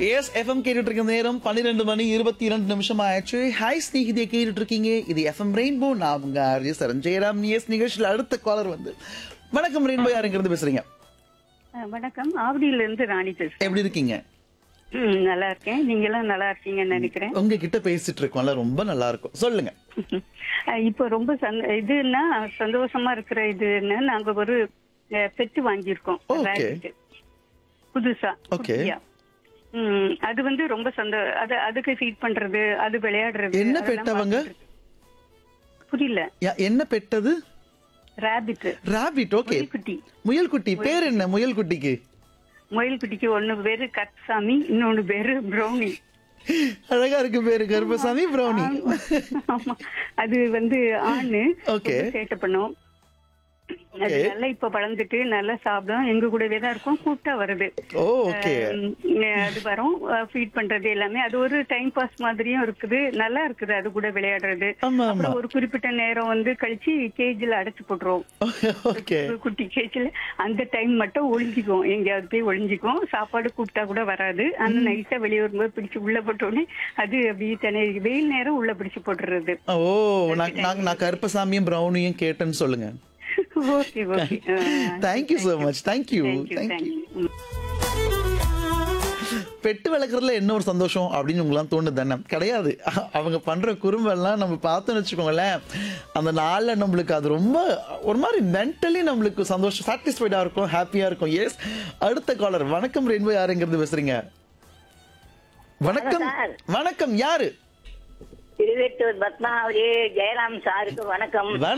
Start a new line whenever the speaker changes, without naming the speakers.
S FM கேட்டுட்டு இருக்க நேரம் பன்னிரெண்டு மணி இருபத்தி இரண்டு நிமிஷம் ஆயிடுச்சு ஹாய் ஸ்நேகிதியை கேட்டுட்டு இருக்கீங்க இது எஃப்எம் ரெயின்போ நான் உங்க ஆர்ஜி சரண் ஜெயராம் எஸ் நிகழ்ச்சியில் அடுத்த காலர் வந்து வணக்கம் ரெயின்போ யாருங்கிறது பேசுறீங்க
அஹ் வணக்கம் ஆவடியில இருந்து ராணி பேசுறேன்
எப்படி இருக்கீங்க
ம், நல்லா இருக்கேன் நீங்க எல்லாம் நல்லா இருக்கீங்கன்னு நினைக்கிறேன்
உங்ககிட்ட பேசிட்டு இருக்கோம்ல ரொம்ப நல்லா இருக்கும் சொல்லுங்க
அஹ் இப்போ ரொம்ப சந்த- இதுன்னா சந்தோஷமா இருக்கிற இதுன்னு நாங்க ஒரு பெட்டு வாங்கியிருக்கோம்
Okay.
rabbit. புதுசா
Okay.
குட்டியா. ம், அது வந்து ரொம்ப சந்தோ அது அதுக்கு ஃபீட் பண்றது அது விளையாடுறது
என்ன
அதெல்லாம்
pet அவங்க?
பார்த்துட்டு இருக்கு. புரியல
யா- என்ன பெட்டது
ரேபிட்
ராபிட் ஓகே
குட்டி
முயல் குட்டி பேர் என்ன முயல் குட்டிக்கு
முயல் குட்டிக்கு ஒண்ணு பேரு கட்சாமி இன்னொன்னு பேரு ப்ரௌனி
அழகா இருக்கு பேரு கருப்பசாமி பிரௌனி
ஆமா அது வந்து ஆணு
Okay.
ரொம்ப சேட்டை பண்ணும் அது
Okay.
நல்லா இப்ப வளர்ந்துட்டு நல்லா சாப்பிடும் எங்க கூடவே தான் இருக்கும் கூப்பிட்டா வருது
ஓ ஓகே
உம், அது வரும் ஃபீட் பண்றது எல்லாமே அது ஒரு டைம் பாஸ் மாதிரியும் இருக்குது நல்லா இருக்குது அது கூட விளையாடுறது
ஆமா ஆமா
அப்புறம் ஒரு குறிப்பிட்ட நேரம் வந்து கழிச்சு கேஜ்ல அடைச்சு போட்டுருவோம்
ஓகே
ஒரு குட்டி கேஜ்ல அந்த டைம் மட்டும் ஒளிஞ்சிக்கும் எங்கேயாவது போய் ஒளிஞ்சிக்கும் சாப்பாடு கூப்பிட்டா கூட வராது ஆனா நைட்டா வெளியே வரும்போது பிடிச்சு உள்ள போட்டோடனே அது அப்படியே தனி வெயில் நேரம் உள்ள பிடிச்சு போட்டுறது
ஓ நான் நான் நான் கருப்பசாமியும் பிரௌனியும் கேட்டேன்னு சொல்லுங்க
okay okay
thank you so much thank you
thank you
thank you
thank you
pet வளர்க்குறதுல என்ன ஒரு சந்தோஷம் அப்படின்னு உங்களாம் தோணுது தானே கிடையாது அ- அவங்க பண்ற குறும்பெல்லாம் நம்ம பார்த்தோம்னு வச்சுக்கோங்களேன் அந்த நாள்ல நம்மளுக்கு அது ரொம்ப ஒரு மாதிரி மென்டலி நம்மளுக்கு சந்தோஷம் சாட்டிஸ்ஃபைடா இருக்கும் ஹாப்பியா இருக்கும் எஸ் அடுத்த காலர் வணக்கம் ரெயின்போ யாருங்கிறது பேசுறீங்க வணக்கம் வணக்கம் யாரு
திருவேட்டூர் பத்மாவதி ஜெயராம் சாருக்கு வணக்கம்
வணக்கம்